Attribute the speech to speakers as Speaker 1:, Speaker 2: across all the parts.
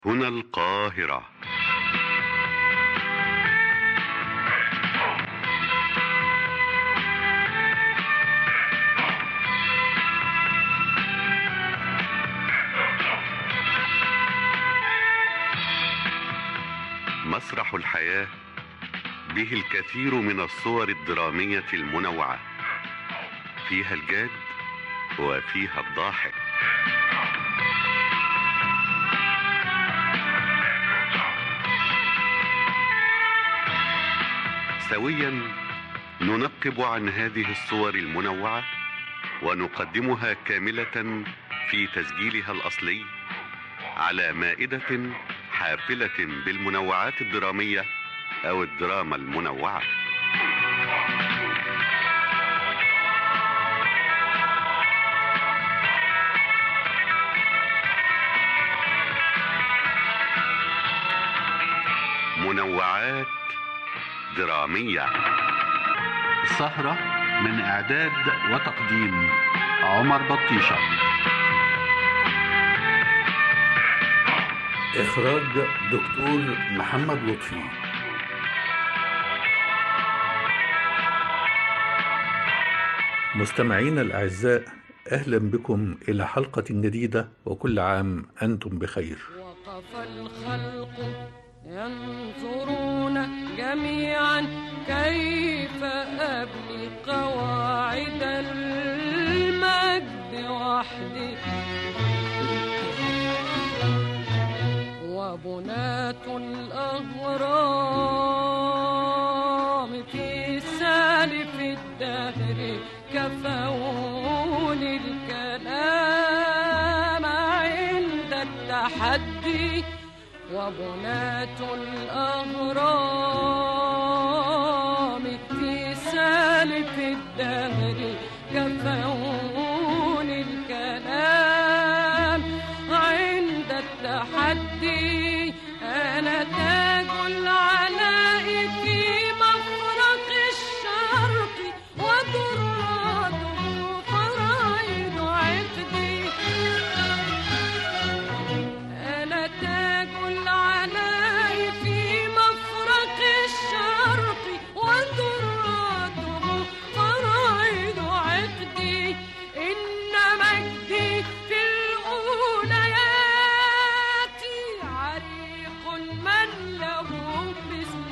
Speaker 1: هنا القاهرة مسرح الحياة به الكثير من الصور الدرامية المنوعة فيها الجاد وفيها الضاحك سويا ننقب عن هذه الصور المنوعة ونقدمها كاملة في تسجيلها الأصلي على مائدة حافلة بالمنوعات الدرامية أو الدراما المنوعة منوعات درامية
Speaker 2: السهرة من إعداد وتقديم عمر بطيشة إخراج دكتور محمد لطفي مستمعينا الأعزاء أهلا بكم إلى حلقة جديدة وكل عام أنتم بخير
Speaker 3: وقف الخلق ينظرون جميعا كيف أبني قواعد المجد وحدي وبنات الأهرام في سالف الدهر كفون الكلام عند التحدي وبنات الأهرام في سالف الدهر كفون الكلام عند التحدي أنا تاج العلاء في مفرق الشرق وتراته فرائض عقدي أنا تاج العلاء في مفرق الشرق وذراته فرائض عقدي إن مجدي في الأوليات عريق من له مثل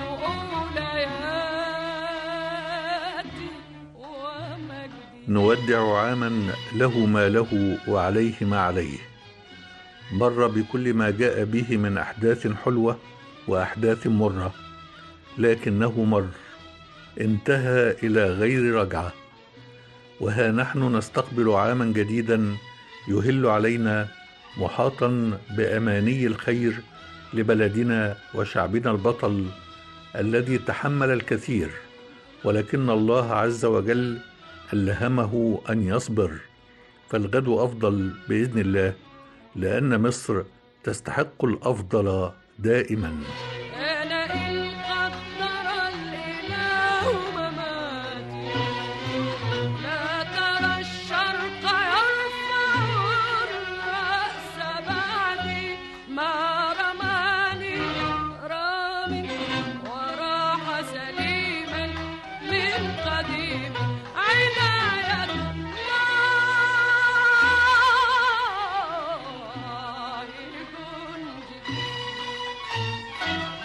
Speaker 3: أولياتي ومجدي
Speaker 2: نودع عاما له ما له وعليه ما عليه مر بكل ما جاء به من أحداث حلوة وأحداث مرة لكنه مر انتهى إلى غير رجعة وها نحن نستقبل عاما جديدا يهل علينا محاطا بأماني الخير لبلدنا وشعبنا البطل الذي تحمل الكثير ولكن الله عز وجل ألهمه أن يصبر فالغد أفضل بإذن الله لأن مصر تستحق الأفضل دائما
Speaker 3: أنا إن قدر الإله مماتي لا ترى الشرق يرفع الرأس بعدي ما رماني رامي وراح سليما من قديم عناية الله جندي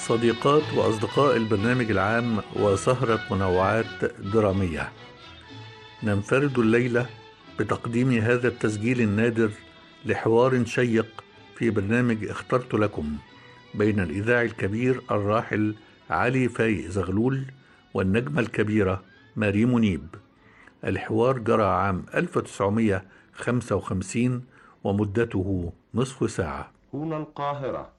Speaker 2: صديقات وأصدقاء البرنامج العام وسهرة منوعات درامية ننفرد الليلة بتقديم هذا التسجيل النادر لحوار شيق في برنامج اخترت لكم بين الإذاعي الكبير الراحل علي فايق زغلول والنجمة الكبيرة ماري منيب الحوار جرى عام 1955 ومدته نصف ساعة
Speaker 4: هنا القاهرة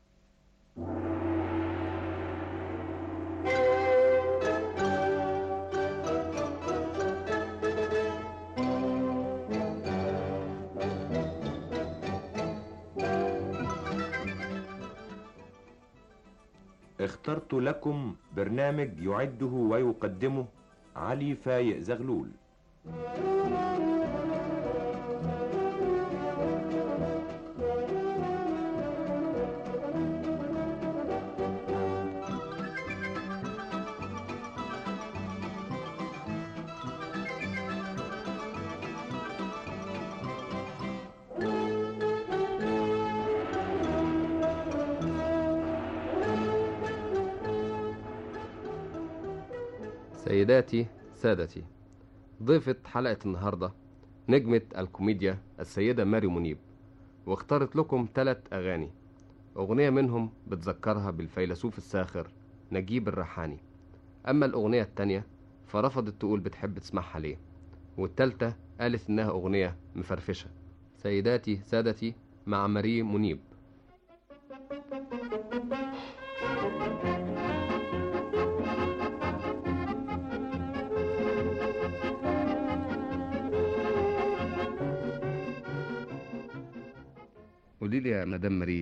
Speaker 4: اخترت لكم برنامج يعده ويقدمه علي فايق زغلول
Speaker 5: سيداتي سادتي ضيفة حلقة النهاردة نجمة الكوميديا السيدة ماري منيب واختارت لكم ثلاث أغاني أغنية منهم بتذكرها بالفيلسوف الساخر نجيب الريحاني أما الأغنية التانية فرفضت تقول بتحب تسمعها ليه والتالتة قالت إنها أغنية مفرفشة سيداتي سادتي مع ماري منيب قولي لي يا مدام ماري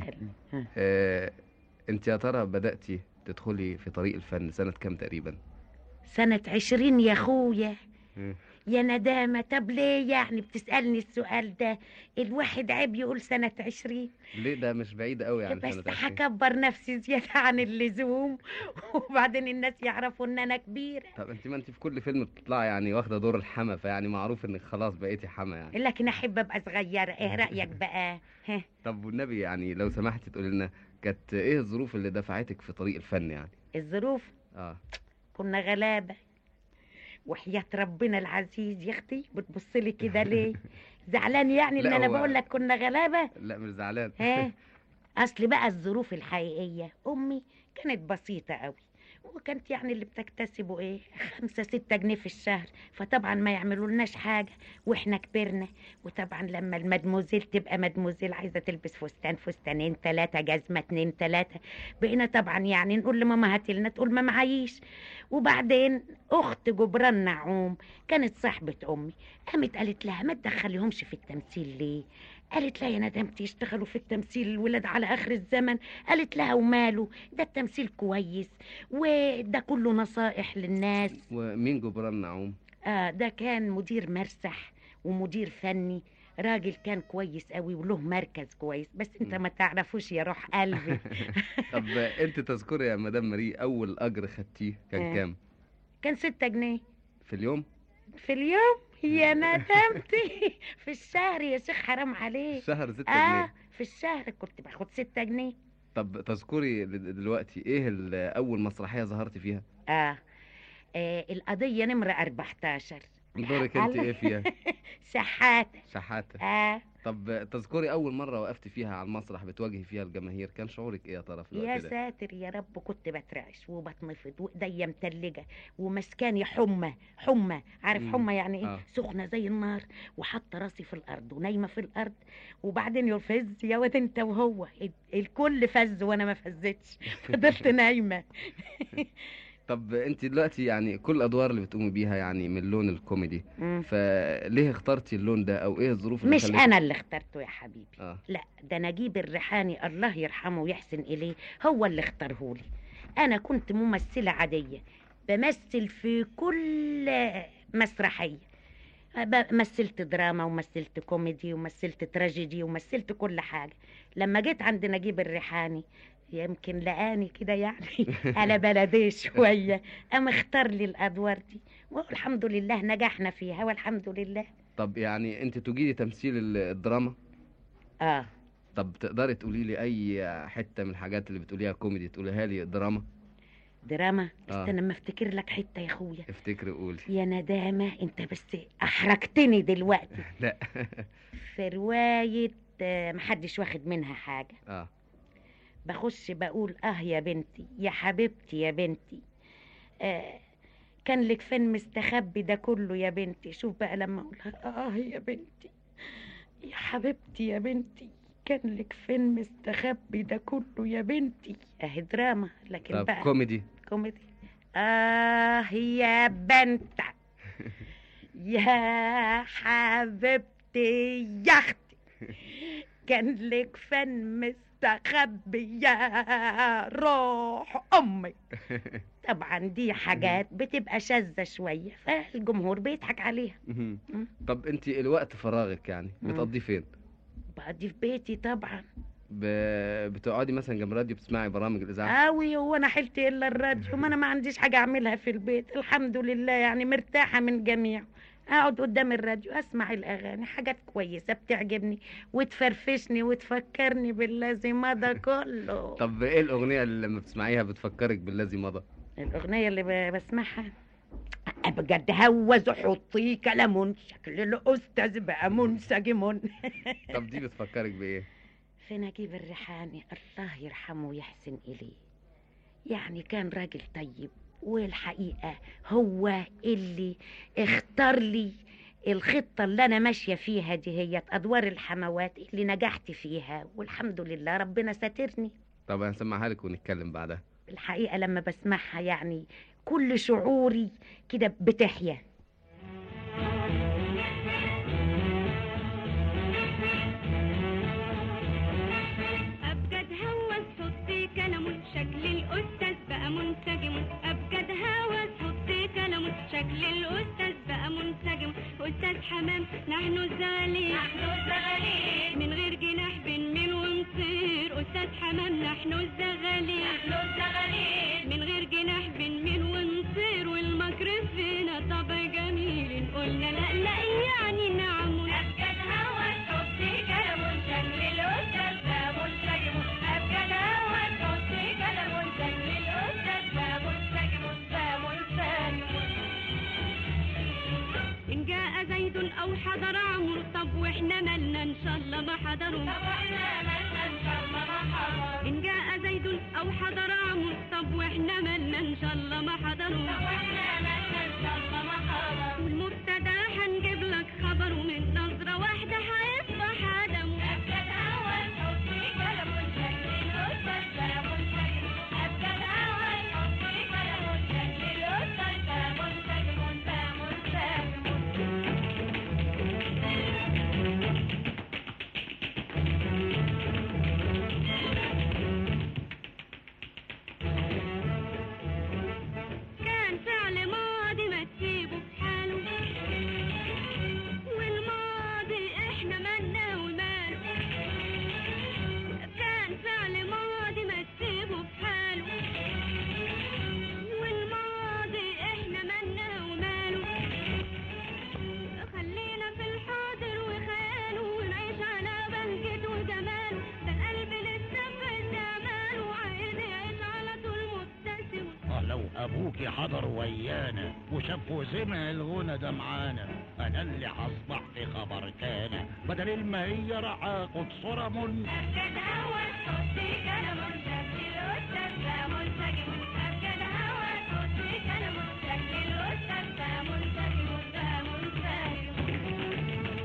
Speaker 5: آه، انت يا ترى بدأتي تدخلي في طريق الفن سنة كام تقريبا
Speaker 6: سنة عشرين يا أخويا
Speaker 5: مم.
Speaker 6: يا ندامة طب ليه يعني بتسألني السؤال ده الواحد عيب يقول سنة عشرين
Speaker 5: ليه ده مش بعيد قوي عن
Speaker 6: بس
Speaker 5: سنة 20
Speaker 6: هكبر نفسي زيادة عن اللزوم وبعدين الناس يعرفوا ان انا كبيرة
Speaker 5: طب انت ما انت في كل فيلم بتطلعي يعني واخدة دور الحما فيعني معروف انك خلاص بقيتي حما يعني
Speaker 6: لكن احب ابقى صغيرة ايه رأيك بقى ها
Speaker 5: طب والنبي يعني لو سمحتي تقولي لنا كانت ايه الظروف اللي دفعتك في طريق الفن يعني
Speaker 6: الظروف
Speaker 5: اه
Speaker 6: كنا غلابة وحياة ربنا العزيز يا اختي بتبص لي كده ليه زعلان يعني ان
Speaker 5: لا،
Speaker 6: انا
Speaker 5: هو-
Speaker 6: بقول لك كنا غلابة
Speaker 5: لا مش زعلان
Speaker 6: ها اصل بقى الظروف الحقيقيه امي كانت بسيطه قوي وكانت يعني اللي بتكتسبه ايه خمسة ستة جنيه في الشهر فطبعا ما يعملوا لناش حاجة واحنا كبرنا وطبعا لما المدموزيل تبقى مدموزيل عايزة تلبس فستان فستانين ثلاثة جزمة اتنين ثلاثة بقينا طبعا يعني نقول لماما هاتي لنا تقول ما معيش وبعدين اخت جبران نعوم كانت صاحبة امي قامت قالت لها ما تدخليهمش في التمثيل ليه قالت لها يا ندمتي يشتغلوا في التمثيل الولاد على اخر الزمن قالت لها وماله ده التمثيل كويس وده كله نصائح للناس
Speaker 5: ومين جبران نعوم
Speaker 6: آه ده كان مدير مرسح ومدير فني راجل كان كويس قوي وله مركز كويس بس انت
Speaker 5: مم.
Speaker 6: ما تعرفوش يا روح قلبي
Speaker 5: طب انت تذكري يا مدام ماري اول اجر خدتيه كان
Speaker 6: آه.
Speaker 5: كام
Speaker 6: كان ستة جنيه
Speaker 5: في اليوم
Speaker 6: في اليوم يا ندمتي في الشهر يا شيخ حرام عليك
Speaker 5: شهر ستة
Speaker 6: اه
Speaker 5: جنيه
Speaker 6: في الشهر كنت باخد ستة جنيه
Speaker 5: طب تذكري دل- دلوقتي ايه ال- اول مسرحية ظهرتي فيها
Speaker 6: آه. آه القضية نمرة 14
Speaker 5: دورك انت
Speaker 6: الله.
Speaker 5: ايه فيها
Speaker 6: شحاتة
Speaker 5: شحاتة
Speaker 6: آه
Speaker 5: طب تذكري اول مرة وقفتي فيها على المسرح بتواجهي فيها الجماهير كان شعورك ايه يا ترى في
Speaker 6: يا
Speaker 5: الوقت ده
Speaker 6: ساتر يا رب كنت بترعش وبتنفض وايديا متلجه ومسكاني حمى حمى عارف
Speaker 5: مم.
Speaker 6: حمى يعني ايه
Speaker 5: آه.
Speaker 6: سخنه زي النار وحاطه راسي في الارض ونايمه في الارض وبعدين يفز يا واد انت وهو ال- الكل فز وانا ما فزتش فضلت نايمه
Speaker 5: طب انت دلوقتي يعني كل الادوار اللي بتقومي بيها يعني من اللون الكوميدي
Speaker 6: مم.
Speaker 5: فليه اخترتي اللون ده او ايه الظروف اللي
Speaker 6: مش
Speaker 5: خلتك-
Speaker 6: انا اللي اخترته يا حبيبي
Speaker 5: اه
Speaker 6: لا ده نجيب الريحاني الله يرحمه ويحسن إليه هو اللي اختارهولي أنا كنت ممثلة عادية بمثل في كل مسرحية ب- مثلت دراما ومثلت كوميدي ومثلت تراجيدي ومثلت كل حاجة لما جيت عند نجيب الريحاني يمكن لقاني كده يعني على بلدي شوية قام اختار لي الأدوار دي والحمد لله نجحنا فيها والحمد لله
Speaker 5: طب يعني انت تجيدي تمثيل ال- الدراما
Speaker 6: اه
Speaker 5: طب تقدري تقولي لي اي حته من الحاجات اللي بتقوليها كوميدي تقوليها لي دراما
Speaker 6: دراما
Speaker 5: آه.
Speaker 6: استنى اما افتكر لك حته يا اخويا
Speaker 5: افتكري قولي
Speaker 6: يا ندامه انت بس احرجتني دلوقتي
Speaker 5: لا
Speaker 6: في روايه آه، محدش واخد منها حاجه
Speaker 5: اه
Speaker 6: بخش بقول اه يا بنتي يا حبيبتي يا بنتي آه كان لك فين مستخبي ده كله يا بنتي شوف بقى لما اقولها اه يا بنتي يا حبيبتي يا بنتي كان لك فين مستخبي ده كله يا بنتي اهي دراما لكن
Speaker 5: طب
Speaker 6: بقى
Speaker 5: كوميدي
Speaker 6: كوميدي اه يا بنت يا حبيبتي يا اختي كان لك فن مستخبي يا روح امي طبعا دي حاجات بتبقى شاذة شوية فالجمهور بيضحك عليها
Speaker 5: مهم.
Speaker 6: مم.
Speaker 5: طب انت الوقت فراغك يعني
Speaker 6: مم.
Speaker 5: بتقضيه فين
Speaker 6: بقضي في بيتي طبعا
Speaker 5: ب... بتقعدي مثلا جنب راديو بتسمعي برامج الاذاعه
Speaker 6: قوي هو انا حيلتي الا الراديو ما انا ما عنديش حاجه اعملها في البيت الحمد لله يعني مرتاحه من جميع اقعد قدام الراديو اسمع الاغاني حاجات كويسه بتعجبني وتفرفشني وتفكرني بالذي مضى كله
Speaker 5: طب ايه الاغنيه اللي لما بتسمعيها بتفكرك بالذي مضى
Speaker 6: الاغنيه اللي ب- بسمعها بجد هوز حطي كلام شكل الاستاذ بقى منسجم
Speaker 5: طب دي بتفكرك بايه
Speaker 6: في نجيب الريحاني الله يرحمه ويحسن إليه يعني كان راجل طيب والحقيقة هو اللي اختار لي الخطة اللي أنا ماشية فيها دي هي أدوار الحموات اللي نجحت فيها والحمد لله ربنا ساترني
Speaker 5: طب هنسمعها لك ونتكلم بعدها
Speaker 6: الحقيقة لما بسمعها يعني كل شعوري كده بتحيا
Speaker 7: أبجد هوس حطي كلامه شكل الأستاذ بقى منسجم أبجد هوس حطي كلامه شكل الأستاذ بقى منسجم أستاذ حمام نحن الزغالين نحن الزغالين من غير جناح بنميل ونطير أستاذ حمام نحن الزغالين نحن الزغالين من غير جناح بنميل ونطير والمكر فينا طبع جميل قلنا لا لا يعني نعم أبجد هوس حطي كلامه شكل الأستاذ بقى منسجم أبجد هوس حطي كلامه شكل الأستاذ بقى منسجم بقى منسجم إن جاء زيد أو حضر عمرو طب وإحنا مالنا إن شاء الله ما حضروا طب وإحنا مالنا إن شاء الله ما حضروا إن جاء زيد أو حضر عمرو طب وإحنا مالنا إن شاء الله ما حضروا طب وإحنا مالنا إن شاء الله ما حضروا والمبتدا هنجيب لك خبر ومن نظرة واحدة هيصبح عدم أبجد أول حطي كلام شكل الأستاذ كلام شكل أبجد أول حطي كلام شكل الأستاذ كلام شكل كلام شكل كان فعل ماضي ما تسيبه في حاله والماضي احنا مالنا وماله كان فعل ماضي ما تسيبه في حاله والماضي احنا مالنا وماله خلينا في الحاضر وخياله ونعيش على بهجته وجماله ده القلب لسه في استعماله وعايز يعيش على طول مبتسم
Speaker 8: اه لو ابوكي حضر ويانا وشاف وسمع الغنى ده معانا انا اللي هصبح في خبر كان بدل المهية راح اخد صورة من
Speaker 7: أبجد هوس حطي كلام شكل الأستاذ ده منسجم أبجد هوس حطي كلام شكل الأستاذ ده منسجم ده منسجم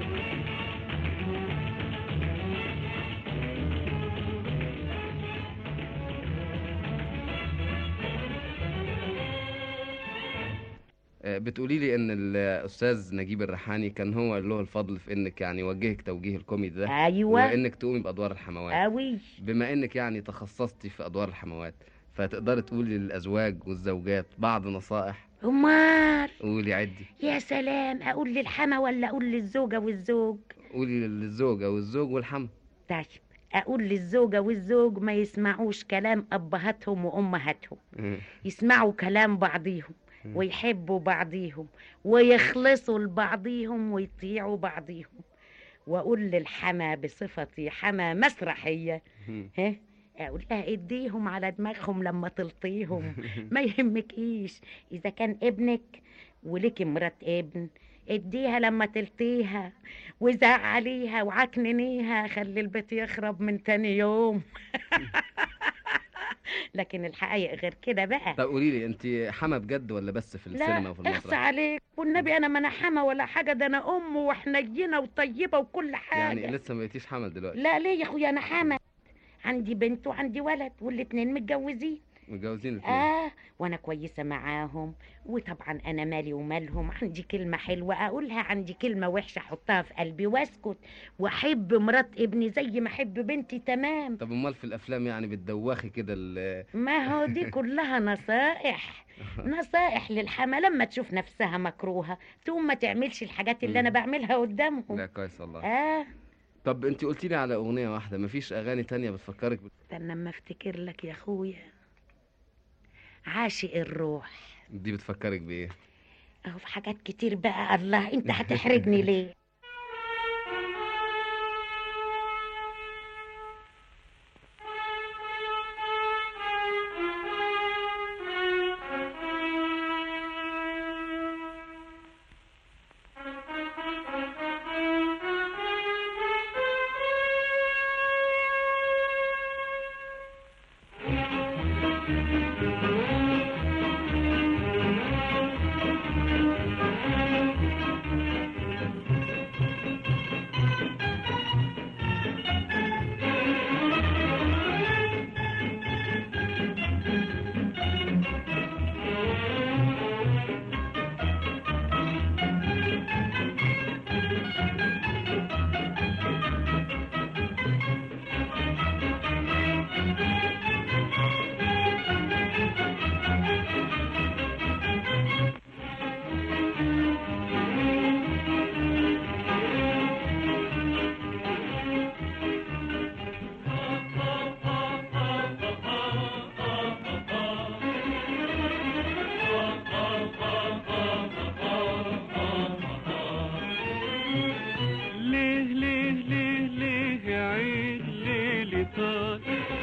Speaker 5: آه، بتقولي لي ان الاستاذ نجيب الريحاني كان هو اللي له الفضل في انك يعني يوجهك توجيه الكوميدي ده
Speaker 6: أيوة
Speaker 5: وانك تقومي بادوار الحموات
Speaker 6: أوي
Speaker 5: بما انك يعني تخصصتي في ادوار الحموات فتقدري تقولي للازواج والزوجات بعض نصائح
Speaker 6: أمال
Speaker 5: قولي عدي
Speaker 6: يا سلام أقول للحما ولا أقول للزوجة والزوج
Speaker 5: قولي للزوجة والزوج والحم
Speaker 6: طيب أقول للزوجة والزوج ما يسمعوش كلام أبهاتهم وأمهاتهم يسمعوا كلام بعضيهم
Speaker 5: مم.
Speaker 6: ويحبوا بعضيهم ويخلصوا لبعضيهم ويطيعوا بعضيهم وأقول للحما بصفتي حما مسرحية ها اقول لها اديهم على دماغهم لما تلطيهم ما يهمكيش اذا كان ابنك وليكي مرات ابن اديها لما تلطيها وزعليها وعكننيها خلي البيت يخرب من تاني يوم لكن الحقيقة غير كده بقى
Speaker 5: طب قولي لي انت حما بجد ولا بس في السينما
Speaker 6: لا
Speaker 5: وفي
Speaker 6: اخصى
Speaker 5: المسرح
Speaker 6: عليك والنبي انا ما انا حما ولا حاجة ده انا ام وحنينة وطيبة وكل حاجة
Speaker 5: يعني لسه ما بقيتيش حمل دلوقتي
Speaker 6: لا ليه يا اخويا انا حما عندي بنت وعندي ولد والاتنين متجوزين
Speaker 5: متجوزين الاثنين
Speaker 6: اه وانا كويسه معاهم وطبعا انا مالي ومالهم عندي كلمه حلوه اقولها عندي كلمه وحشه احطها في قلبي واسكت واحب مرات ابني زي ما احب بنتي تمام
Speaker 5: طب امال في الافلام يعني بتدوخي كده ال-
Speaker 6: ما هو دي كلها نصائح نصائح للحما لما تشوف نفسها مكروهه تقوم ما تعملش الحاجات اللي انا
Speaker 5: مم.
Speaker 6: بعملها قدامهم
Speaker 5: لا كويس والله
Speaker 6: اه
Speaker 5: طب انت قلتي لي على اغنيه واحده مفيش اغاني تانية بتفكرك بت...
Speaker 6: استنى اما افتكر لك يا اخويا عاشق الروح
Speaker 5: دي بتفكرك بايه
Speaker 6: اهو في حاجات كتير بقى الله انت هتحرجني ليه
Speaker 9: ليه ليه ليه ليه يا عين ليلي طال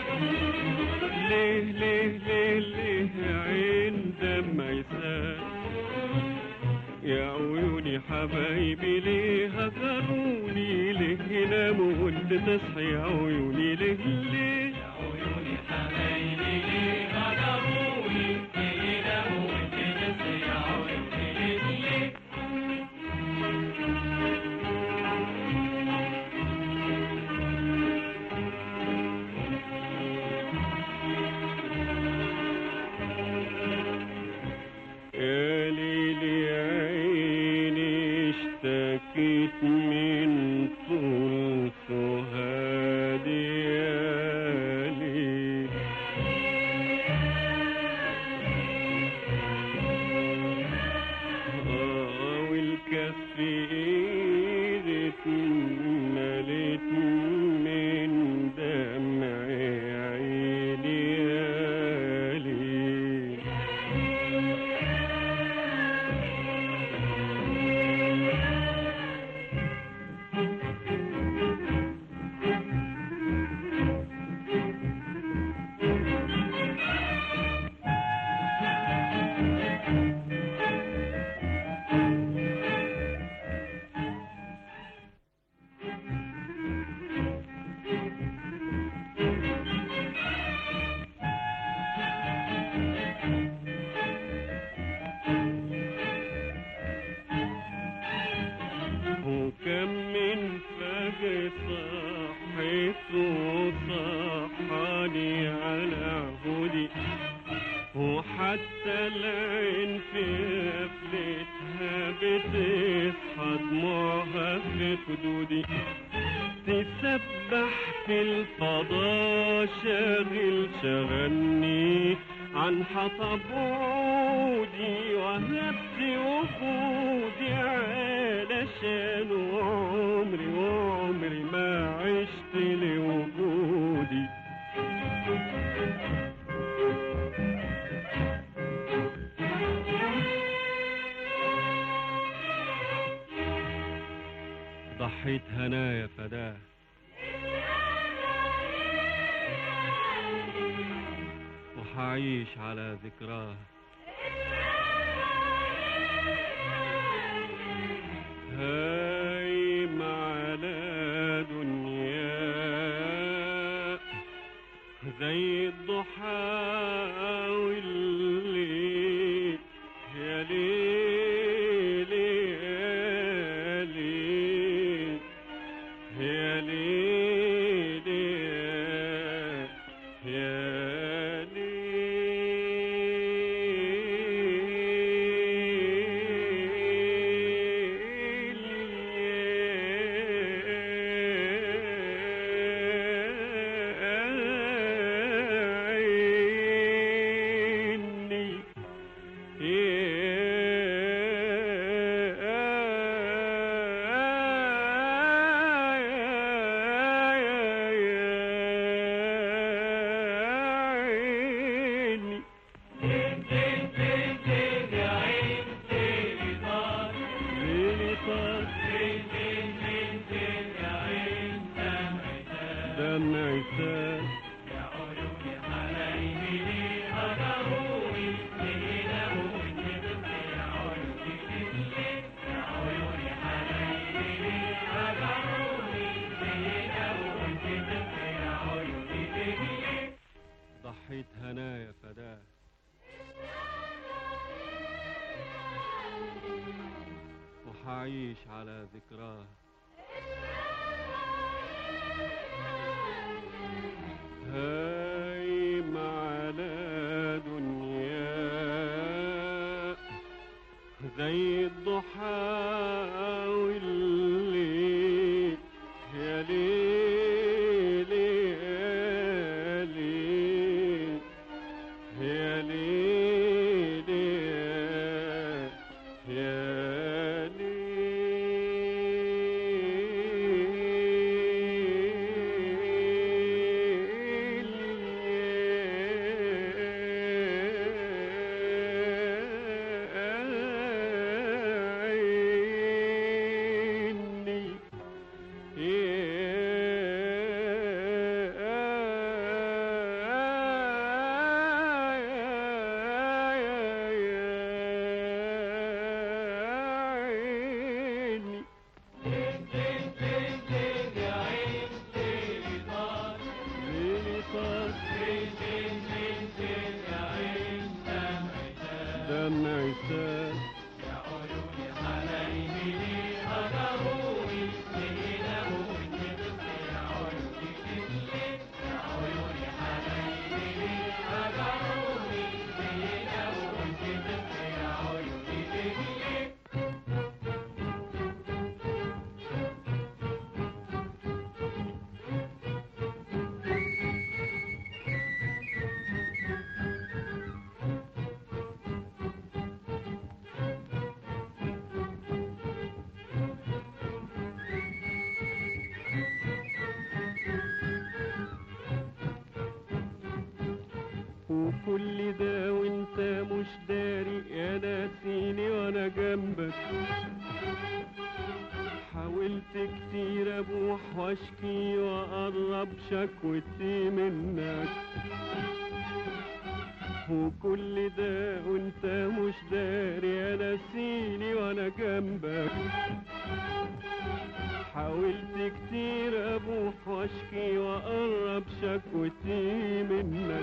Speaker 9: ليه ليه ليه ليه يا عين دمع يسال يا عيوني حبايبي ليه هجروني ليه يناموا وانت تصحي يا عيوني ليه ليه يا عيوني حبايبي ليه هجروني ليه يناموا وانت تصحي يا عيوني ليه ليه يا ليلي يا عيني اشتكيت من طول سهادي يا ليل آه والكف ايدي اتملت من دمع عيني يا ليل وكم من فجر صحيت وصحاني على هدي وحتى العين في قفلتها بتصحى دموعها في خدودي تسبح في الفضاء شاغل شغلني عن حطب عودي وهبت وجودي علشان عمري وعمري ما عشت لوجودي ضحيت هنايا فداه وحعيش على ذكراه هايم على دنيا زي الضحى والليل يا ليل يا ليل يا ليل يا ليل عيني عيني ليلي طار دمعي سال ضحيت هنايا فداه وحعيش على ذكراه هايم على دنيا زي الضحى والليل يا ليل يا ليل يا ليل يا ليل عيني عيني ليلي طار دمعي سال وكل ده وانت مش داري يا ناسيني وانا جنبك حاولت كتير ابوح واشكي واقرب شكوتي منك وكل ده وانت مش داري يا ناسيني وانا جنبك حاولت كتير ابوح واشكي واقرب شكوتي منك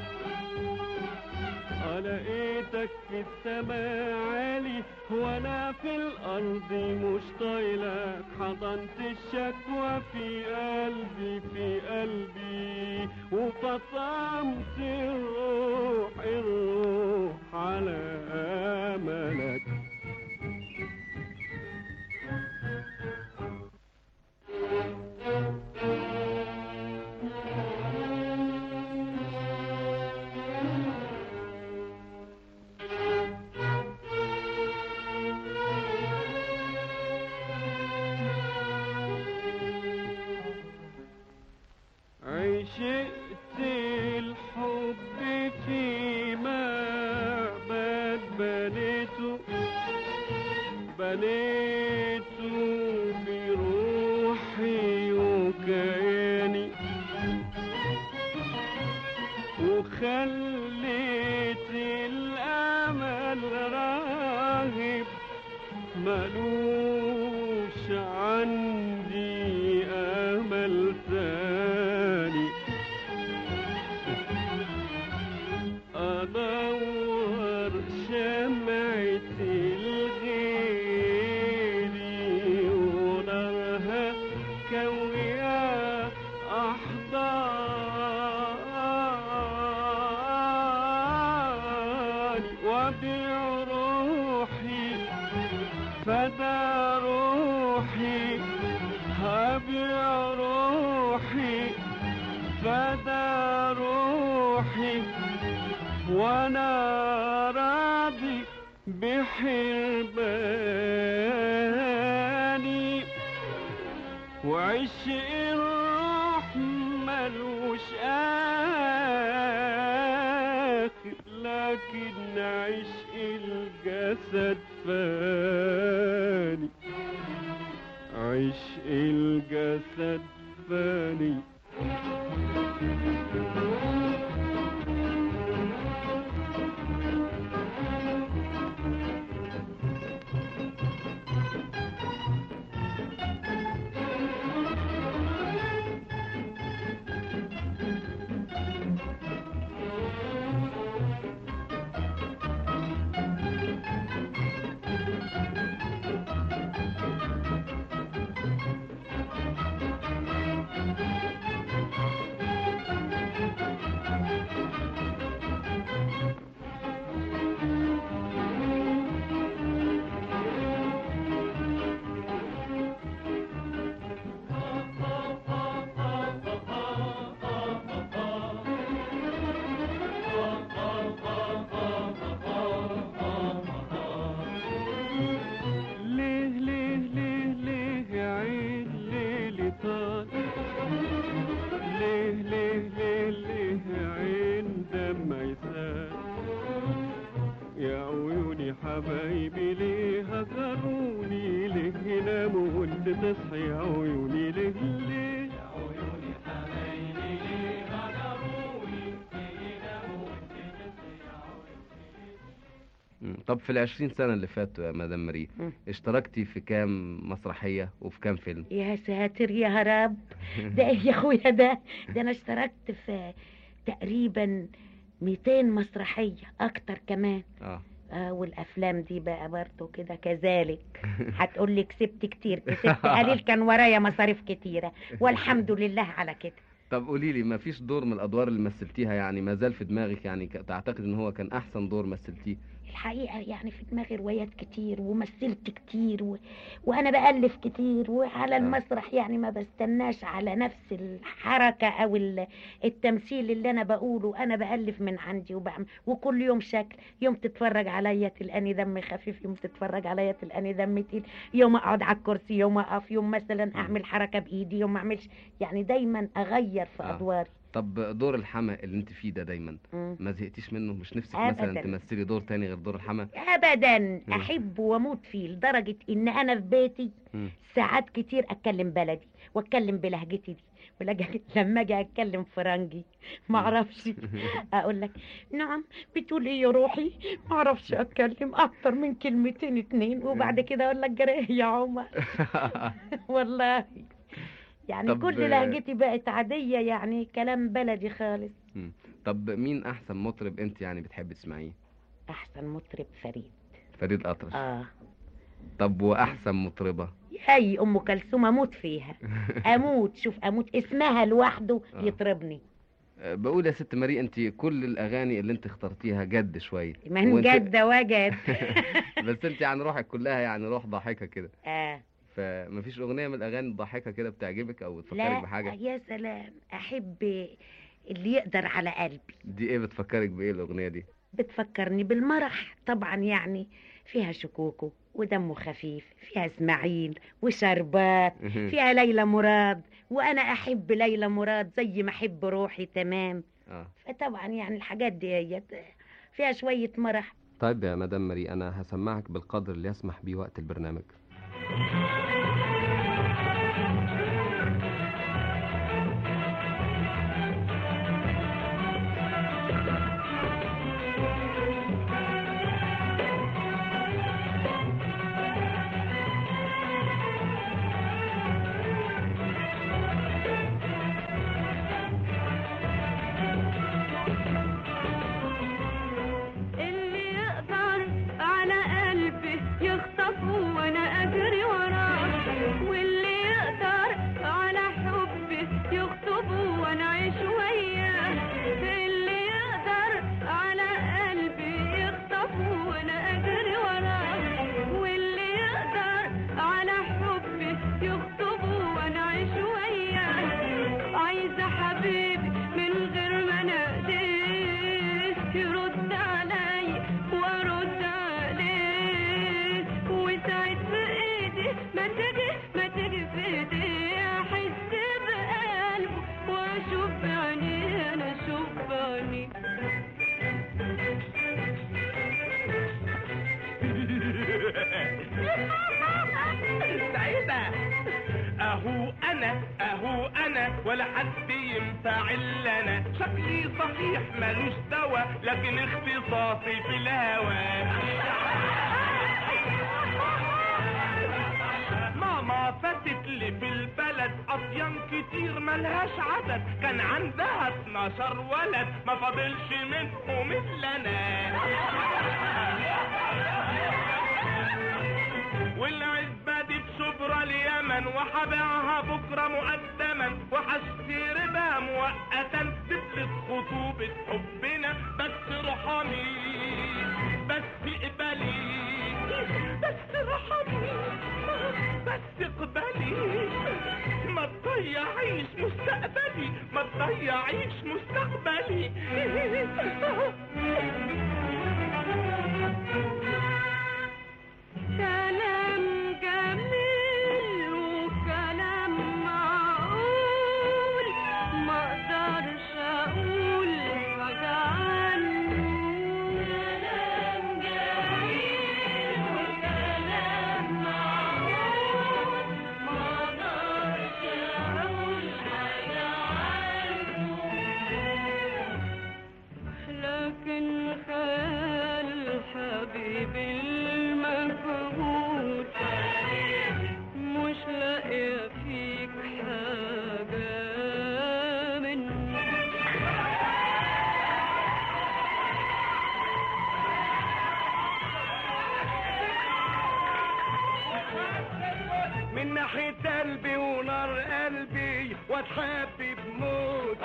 Speaker 9: لقيتك في السماء عالي وانا في الارض مش طايلك حضنت الشكوى في قلبي في قلبي وفطمت الروح الروح على املك عشقت الحب في معبد بنيته هبيع روحي فدا روحي هبيع روحي فدا روحي وانا راضي بحرماني وعشق الروح ملوش آخر لكن عشق الجسد فاني عشق الجسد فاني ليه ليه ليه ليه يا عين ليلي طال ليه ليه ليه ليه يا عين دم يسال يا عيوني حبايبي ليه هجروني ليه ناموا وانت تصحي يا عيوني ليه ليه يا عيوني حبايبي ليه هجروني ليه ناموا وانت تصحي يا
Speaker 5: مم. طب في العشرين سنة اللي فاتوا يا مدام ماري
Speaker 6: مم.
Speaker 5: اشتركتي في كام مسرحية وفي كام فيلم
Speaker 6: يا ساتر يا هرب ده ايه يا اخويا ده ده انا اشتركت في تقريبا 200 مسرحية اكتر كمان
Speaker 5: اه
Speaker 6: اه والافلام دي بقى برضه كده كذلك هتقول لي كسبت كتير كسبت قليل كان ورايا مصاريف كتيرة والحمد لله على كده
Speaker 5: طب قولي لي ما فيش دور من الادوار اللي مثلتيها يعني ما زال في دماغك يعني ك- تعتقد ان هو كان احسن دور مثلتيه
Speaker 6: الحقيقة يعني في دماغي روايات كتير ومثلت كتير و... وأنا بألف كتير وعلى
Speaker 5: آه.
Speaker 6: المسرح يعني ما بستناش على نفس الحركة أو ال- التمثيل اللي أنا بقوله أنا بألف من عندي وبعمل وكل يوم شكل يوم تتفرج عليا تلقاني دم خفيف يوم تتفرج عليا تلقاني دم تقيل يوم أقعد على الكرسي يوم أقف يوم مثلا أعمل حركة بإيدي يوم ما أعملش يعني دايما أغير في
Speaker 5: آه.
Speaker 6: أدواري
Speaker 5: طب دور الحما اللي انت فيه ده دايما
Speaker 6: مم.
Speaker 5: ما زهقتيش منه مش نفسك
Speaker 6: أبداً.
Speaker 5: مثلا تمثلي دور تاني غير دور الحما
Speaker 6: ابدا احب واموت فيه لدرجه ان انا في بيتي
Speaker 5: مم.
Speaker 6: ساعات كتير اتكلم بلدي واتكلم بلهجتي دي ولج- لما اجي اتكلم فرنجي ما اعرفش اقول لك نعم بتقول ايه يا روحي ما اعرفش اتكلم اكتر من كلمتين اتنين وبعد كده اقول لك جريه يا عمر والله يعني
Speaker 5: طب-
Speaker 6: كل لهجتي بقت عاديه يعني كلام بلدي خالص
Speaker 5: مم. طب مين احسن مطرب انت يعني بتحبي تسمعيه
Speaker 6: احسن مطرب فريد
Speaker 5: فريد اطرش
Speaker 6: اه
Speaker 5: طب واحسن مطربة
Speaker 6: هاي ام كلثوم اموت فيها اموت شوف اموت اسمها لوحده
Speaker 5: آه.
Speaker 6: يطربني
Speaker 5: أه، بقول يا ست ماري انت كل الاغاني اللي انت اخترتيها جد شويه
Speaker 6: من
Speaker 5: وانت-
Speaker 6: جد وجد
Speaker 5: بس انت يعني روحك كلها يعني روح ضاحكه كده
Speaker 6: آه.
Speaker 5: فمفيش اغنيه من الاغاني الضاحكه كده بتعجبك او بتفكرك
Speaker 6: لا
Speaker 5: بحاجه
Speaker 6: يا سلام احب اللي يقدر على قلبي
Speaker 5: دي ايه بتفكرك بايه الاغنيه دي
Speaker 6: بتفكرني بالمرح طبعا يعني فيها شكوكو ودمه خفيف فيها اسماعيل وشربات فيها ليلى مراد وانا احب ليلى مراد زي ما احب روحي تمام
Speaker 5: اه
Speaker 6: فطبعا يعني الحاجات دي فيها شوية مرح
Speaker 5: طيب يا مدام ماري انا هسمعك بالقدر اللي يسمح بيه وقت البرنامج
Speaker 7: اللي يقدر على قلبي يخطفه وانا اجري وراه
Speaker 10: انا اهو انا ولا حد ينفع الا انا شكلي صحيح ملوش دوا لكن اختصاصي في الهوى ماما فاتت لي في البلد اطيان كتير ملهاش عدد كان عندها 12 ولد ما فاضلش منهم الا انا والعزبة دي في شبرا اليمن وحبيعها بكرة مقدما وحشتري بها مؤقتا تفلت خطوبة حبنا بس رحمي بس اقبلي بس رحمي بس اقبلي ما تضيعيش مستقبلي ما تضيعيش مستقبلي
Speaker 3: كلام جميل وكلام معقول ما اقدرش اقول حاجة عنه كلام جميل وكلام معقول ما اقدرش اقول حاجة عنه لكن خيال حبيبي المفقود مش لاقية فيك حاجة مني
Speaker 10: من ناحية قلبي ونار قلبي واتحبب موت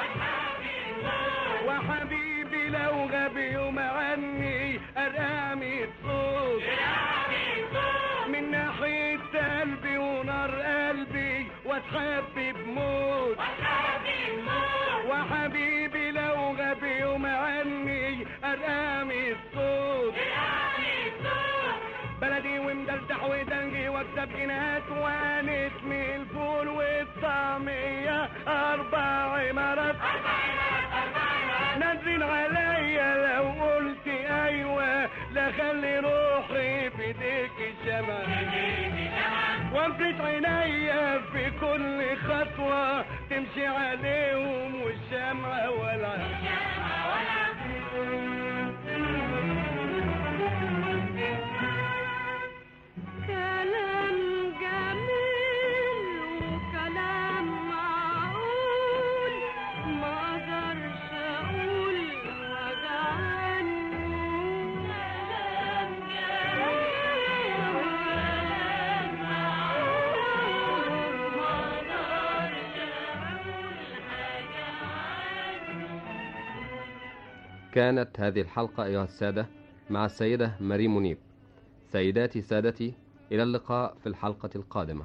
Speaker 10: وحبيبي لو غاب يوم عني ارقامي صوت من ناحية قلبي ونار قلبي واتحبب موت وحبيبي لو غاب يوم عني ارقامي الصوت بلدي ومدلدح ودنجي واكسب جنيهات وانت من الفول والطعمية اربع عمارات نازلين عليا لو قلت ايوه لا خلي روحي في ايديك الشمع وامسك عينيا في كل خطوة تمشي عليهم والشمعة ولا
Speaker 3: كلام جميل وكلام معقول ما اقدرش اقول حاجة عنه كلام جميل وكلام معقول ما اقدرش اقول حاجة عنه
Speaker 5: كانت هذه الحلقة أيها السادة مع السيدة ماري منيب سيداتي سادتي إلى اللقاء في الحلقة القادمة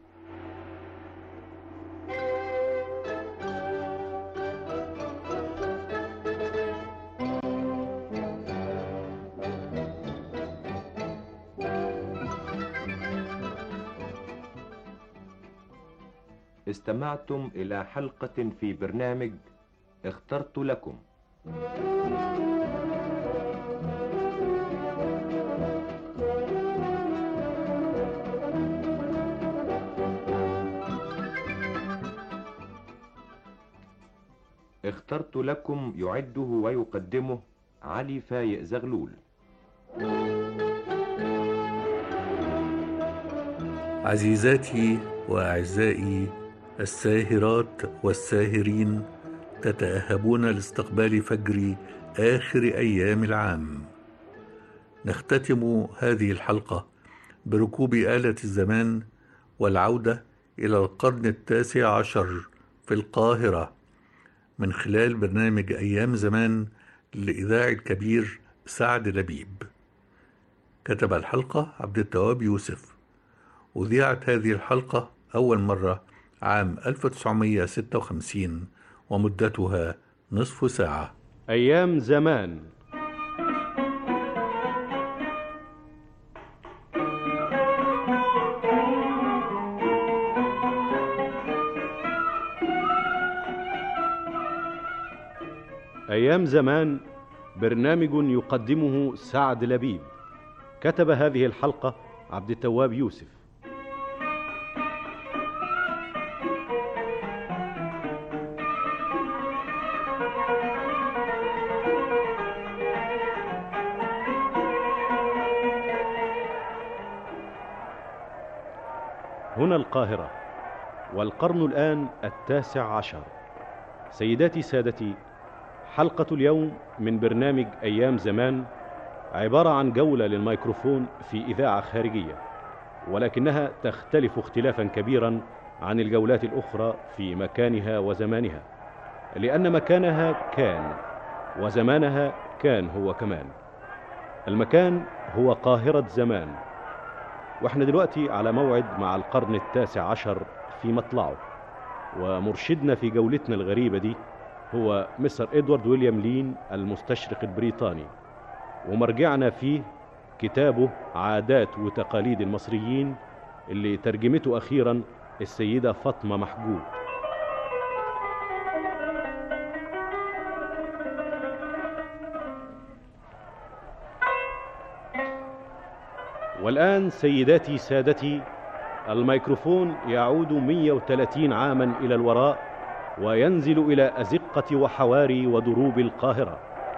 Speaker 4: استمعتم إلى حلقة في برنامج اخترت لكم اخترت لكم يعده ويقدمه علي فايق زغلول
Speaker 2: عزيزاتي واعزائي الساهرات والساهرين تتاهبون لاستقبال فجر اخر ايام العام نختتم هذه الحلقه بركوب اله الزمان والعوده الى القرن التاسع عشر في القاهره من خلال برنامج ايام زمان للاذاعي الكبير سعد لبيب كتب الحلقه عبد التواب يوسف أذيعت هذه الحلقة أول مرة عام 1956 ومدتها نصف ساعة
Speaker 11: أيام زمان أيام زمان برنامج يقدمه سعد لبيب كتب هذه الحلقة عبد التواب يوسف هنا القاهرة والقرن الآن التاسع عشر سيداتي سادتي حلقة اليوم من برنامج أيام زمان عبارة عن جولة للميكروفون في إذاعة خارجية ولكنها تختلف اختلافا كبيرا عن الجولات الأخرى في مكانها وزمانها لأن مكانها كان وزمانها كان هو كمان المكان هو قاهرة زمان واحنا دلوقتي على موعد مع القرن التاسع عشر في مطلعه ومرشدنا في جولتنا الغريبة دي هو مستر إدوارد ويليام لين المستشرق البريطاني ومرجعنا فيه كتابه عادات وتقاليد المصريين اللي ترجمته أخيرا السيدة فاطمة محجوب والآن سيداتي سادتي الميكروفون يعود 130 عاما إلى الوراء وينزل إلى أزقة وحواري ودروب القاهرة